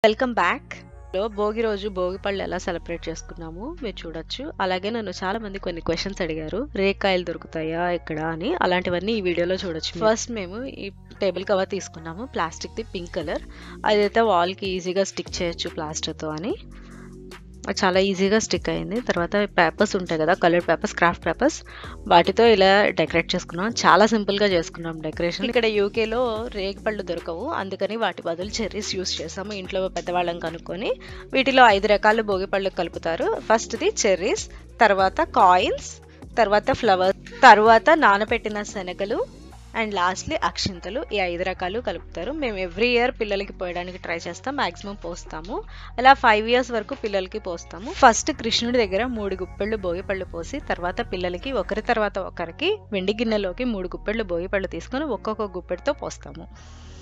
welcome back లో భోగి రోజు భోగి పళ్ళు ఎలా సెలబ్రేట్ చేసుకున్నాము మీరు చూడొచ్చు అలాగే నన్ను చాలా మంది కొన్ని క్వశ్చన్స్ అడిగారు రేకాయలు దొరుకుతాయా ఇక్కడ అని అలాంటివన్నీ ఈ వీడియోలో చూడొచ్చు ఫస్ట్ మేము ఈ టేబుల్ కవర్ తీసుకున్నాము ప్లాస్టిక్ ది పింక్ కలర్ అదైతే వాల్ కి ఈజీగా స్టిక్ చేయొచ్చు ప్లాస్టర్ తో అని అది చాలా ఈజీగా స్టిక్ అయింది తర్వాత పేపర్స్ ఉంటాయి కదా కలర్ పేపర్స్ క్రాఫ్ట్ పేపర్స్ వాటితో ఇలా డెకరేట్ చేసుకున్నాం చాలా సింపుల్గా చేసుకున్నాం డెకరేషన్ ఇక్కడ యూకేలో రేగి పళ్ళు దొరకవు అందుకని వాటి బదులు చెర్రీస్ యూస్ చేసాము ఇంట్లో పెద్దవాళ్ళని కనుక్కొని వీటిలో ఐదు రకాల భోగి పళ్ళు కలుపుతారు ఫస్ట్ది చెర్రీస్ తర్వాత కాయిన్స్ తర్వాత ఫ్లవర్స్ తర్వాత నానబెట్టిన శనగలు అండ్ లాస్ట్లీ అక్షింతలు ఈ ఐదు రకాలు కలుపుతారు మేము ఎవ్రీ ఇయర్ పిల్లలకి పోయడానికి ట్రై చేస్తాం మాక్సిమం పోస్తాము అలా ఫైవ్ ఇయర్స్ వరకు పిల్లలకి పోస్తాము ఫస్ట్ కృష్ణుడి దగ్గర మూడు గుప్పెళ్ళు భోగిపళ్ళు పోసి తర్వాత పిల్లలకి ఒకరి తర్వాత ఒకరికి వెండి గిన్నెలోకి మూడు గుప్పెళ్ళు భోగిపళ్ళు తీసుకొని ఒక్కొక్క గుప్పెడితో పోస్తాము